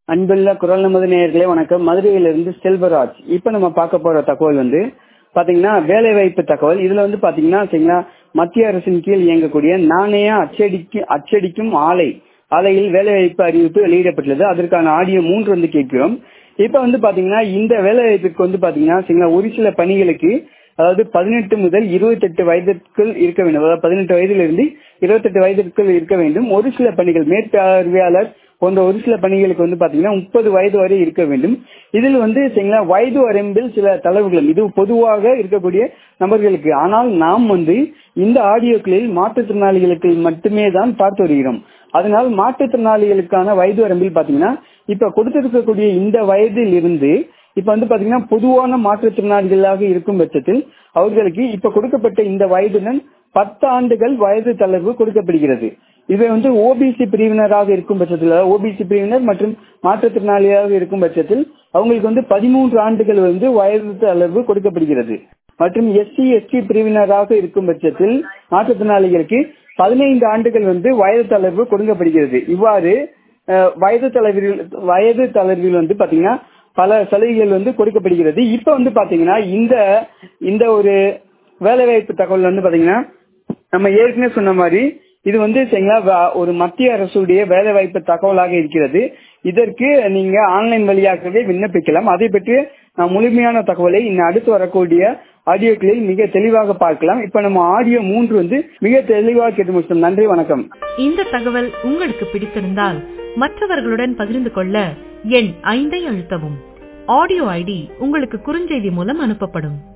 அன்புள்ள குரல் நமது நேயர்களே வணக்கம் மதுரையிலிருந்து செல்வராஜ் இப்ப நம்ம பார்க்க போற தகவல் வந்து பாத்தீங்கன்னா வேலை வாய்ப்பு தகவல் இதுல வந்து பாத்தீங்கன்னா சரிங்களா மத்திய அரசின் கீழ் இயங்கக்கூடிய நாணய அச்சடிக்கு அச்சடிக்கும் ஆலை ஆலையில் வேலைவாய்ப்பு அறிவிப்பு வெளியிடப்பட்டுள்ளது அதற்கான ஆடியோ மூன்று வந்து கேட்கிறோம் இப்ப வந்து பாத்தீங்கன்னா இந்த வேலைவாய்ப்புக்கு வந்து பாத்தீங்கன்னா சரிங்களா ஒரு சில பணிகளுக்கு அதாவது பதினெட்டு முதல் இருபத்தெட்டு வயதிற்குள் இருக்க வேண்டும் அதாவது பதினெட்டு வயதிலிருந்து இருபத்தெட்டு வயதிற்குள் இருக்க வேண்டும் ஒரு சில பணிகள் மேற்பார்வையாளர் போன்ற ஒரு சில பணிகளுக்கு வந்து பாத்தீங்கன்னா முப்பது வயது வரை இருக்க வேண்டும் இதில் வந்து சரிங்களா வயது வரம்பில் சில தளர்வுகள் இது பொதுவாக இருக்கக்கூடிய நபர்களுக்கு ஆனால் நாம் வந்து இந்த ஆடியோக்களில் மாற்றுத்திறனாளிகளுக்கு மட்டுமே தான் பார்த்து வருகிறோம் அதனால் மாற்றுத்திறனாளிகளுக்கான வயது வரம்பில் பாத்தீங்கன்னா இப்ப கொடுத்திருக்கக்கூடிய இந்த வயதில் இருந்து இப்ப வந்து பாத்தீங்கன்னா பொதுவான மாற்றுத்திறனாளிகளாக இருக்கும் பட்சத்தில் அவர்களுக்கு இப்ப கொடுக்கப்பட்ட இந்த வயதுடன் பத்து ஆண்டுகள் வயது தளர்வு கொடுக்கப்படுகிறது இவை வந்து ஓபிசி பிரிவினராக இருக்கும் பட்சத்தில் ஓபிசி பிரிவினர் மற்றும் மாற்றுத்திறனாளியாக இருக்கும் பட்சத்தில் அவங்களுக்கு வந்து பதிமூன்று ஆண்டுகள் வந்து வயது தளர்வு கொடுக்கப்படுகிறது மற்றும் எஸ்சி எஸ்டி பிரிவினராக இருக்கும் பட்சத்தில் மாற்றுத்திறனாளிகளுக்கு பதினைந்து ஆண்டுகள் வந்து வயது தளர்வு கொடுக்கப்படுகிறது இவ்வாறு வயது தளர்வில் வயது தளர்வில் வந்து பாத்தீங்கன்னா பல சலுகைகள் வந்து கொடுக்கப்படுகிறது இப்ப வந்து பாத்தீங்கன்னா இந்த இந்த ஒரு வேலைவாய்ப்பு தகவல் வந்து பாத்தீங்கன்னா நம்ம ஏற்கனவே சொன்ன மாதிரி இது வந்து சரிங்களா ஒரு மத்திய அரசுடைய வேலை வாய்ப்பு தகவலாக இருக்கிறது இதற்கு நீங்க ஆன்லைன் வழியாகவே விண்ணப்பிக்கலாம் அதை பற்றி நான் முழுமையான தகவலை இன்னும் அடுத்து வரக்கூடிய ஆடியோக்களில் மிக தெளிவாக பார்க்கலாம் இப்ப நம்ம ஆடியோ மூன்று வந்து மிக தெளிவாக கேட்டு முடிச்சோம் நன்றி வணக்கம் இந்த தகவல் உங்களுக்கு பிடித்திருந்தால் மற்றவர்களுடன் பகிர்ந்து கொள்ள எண் ஐந்தை அழுத்தவும் ஆடியோ ஐடி உங்களுக்கு குறுஞ்செய்தி மூலம் அனுப்பப்படும்